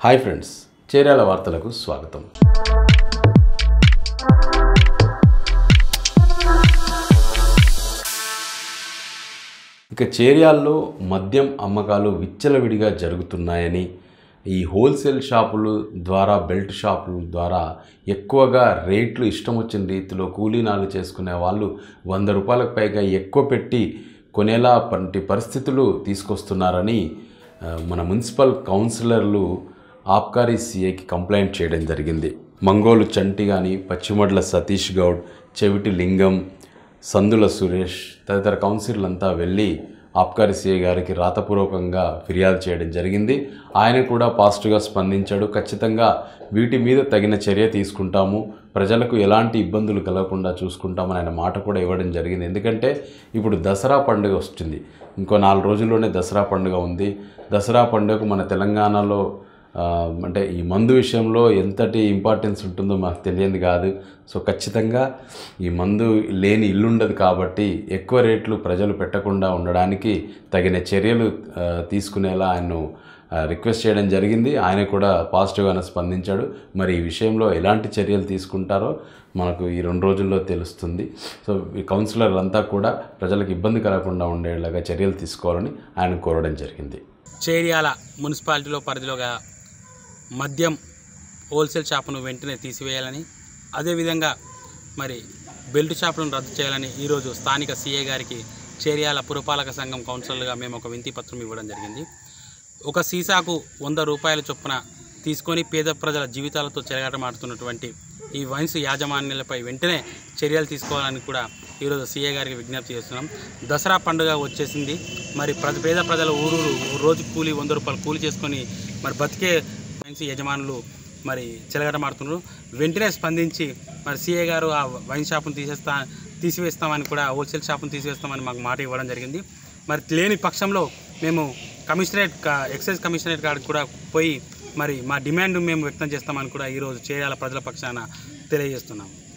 hi friends Cheriyal వార్తలకు స్వాగతం ఇక చేర్యాల్లో మద్యం అమ్మకాలు విచ్చలవిడిగా జరుగుతున్నాయని ఈ హోల్సేల్ షాపులు ద్వారా బెల్ట్ షాపుల ద్వారా ఎక్కువగా రేట్లు ఇష్టం వచ్చిన రీతిలో కూలీనాలు చేసుకునే వాళ్ళు వంద రూపాయలకు పైగా ఎక్కువ పెట్టి కొనేలా వంటి పరిస్థితులు తీసుకొస్తున్నారని ఆ, మన మున్సిపల్ కౌన్సిలర్లు ఆబ్కారీ సీఏకి కంప్లైంట్ చేయడం జరిగింది మంగోలు చంటి కానీ పచ్చిమడ్ల సతీష్ గౌడ్ చెవిటి లింగం సందుల సురేష్ తదితర కౌన్సిలర్లు అంతా వెళ్ళి ఆబ్కారీ సీఏ గారికి రాతపూర్వకంగా ఫిర్యాదు చేయడం జరిగింది ఆయన కూడా పాజిటివ్గా స్పందించాడు ఖచ్చితంగా వీటి మీద తగిన చర్య తీసుకుంటాము ప్రజలకు ఎలాంటి ఇబ్బందులు కలగకుండా చూసుకుంటామని ఆయన మాట కూడా ఇవ్వడం జరిగింది ఎందుకంటే ఇప్పుడు దసరా పండుగ వస్తుంది ఇంకో నాలుగు రోజుల్లోనే దసరా పండుగ ఉంది దసరా పండుగకు మన తెలంగాణలో ఆ, అంటే ఈ మందు విషయంలో ఎంతటి ఇంపార్టెన్స్ ఉంటుందో మాకు తెలియదు కాదు సో ఖచ్చితంగా ఈ మందు లేని ఇల్లు ఉండదు కాబట్టి ఎక్కువ రేట్లు ప్రజలు పెట్టకుండా ఉండడానికి తగిన చర్యలు ఆ, తీసుకునేలా ఆయన్ను ఆ, రిక్వెస్ట్ చేయడం జరిగింది ఆయన కూడా పాజిటివ్గానే స్పందించాడు మరి ఈ విషయంలో ఎలాంటి చర్యలు తీసుకుంటారో మనకు ఈ రెండు రోజుల్లో తెలుస్తుంది సో ఈ కౌన్సిలర్ అంతా కూడా ప్రజలకు ఇబ్బంది కలగకుండా ఉండేలాగా చర్యలు తీసుకోవాలని ఆయన కోరడం జరిగింది చేర్యాల మున్సిపాలిటీలో పరిధిలోగా మద్యం హోల్సేల్ షాపును వెంటనే తీసివేయాలని అదేవిధంగా మరి బెల్ట్ షాపులను రద్దు చేయాలని ఈరోజు స్థానిక సీఏ గారికి చేర్యాల పురపాలక సంఘం కౌన్సిలర్గా మేము ఒక వింతి పత్రం ఇవ్వడం జరిగింది ఒక సీసాకు వంద రూపాయల చొప్పున తీసుకొని పేద ప్రజల జీవితాలతో చెలగాటమాడుతున్నటువంటి ఈ వైన్స్ యాజమాన్యాలపై వెంటనే చర్యలు తీసుకోవాలని కూడా ఈరోజు సీఏ గారికి విజ్ఞప్తి చేస్తున్నాం దసరా పండుగ వచ్చేసింది మరి ప్రజ పేద ప్రజల ఊరూరు రోజు కూలి వంద రూపాయలు కూలి చేసుకొని మరి బతికే వైన్స్ యజమానులు మరి చెలగాటమాడుతున్నారు వెంటనే స్పందించి మరి సీఏ గారు ఆ వైన్ షాపును తీసేస్తా తీసివేస్తామని కూడా హోల్సేల్ షాపును తీసివేస్తామని మాకు మాట ఇవ్వడం జరిగింది మరి లేని పక్షంలో మేము కమిషనరేట్ కా- ఎక్సైజ్ కమిషనరేట్ కాడికి కూడా పోయి మరి మా డిమాండ్ మేము వ్యక్తం చేస్తామని కూడా ఈరోజు చేయాల ప్రజల పక్షాన తెలియజేస్తున్నాము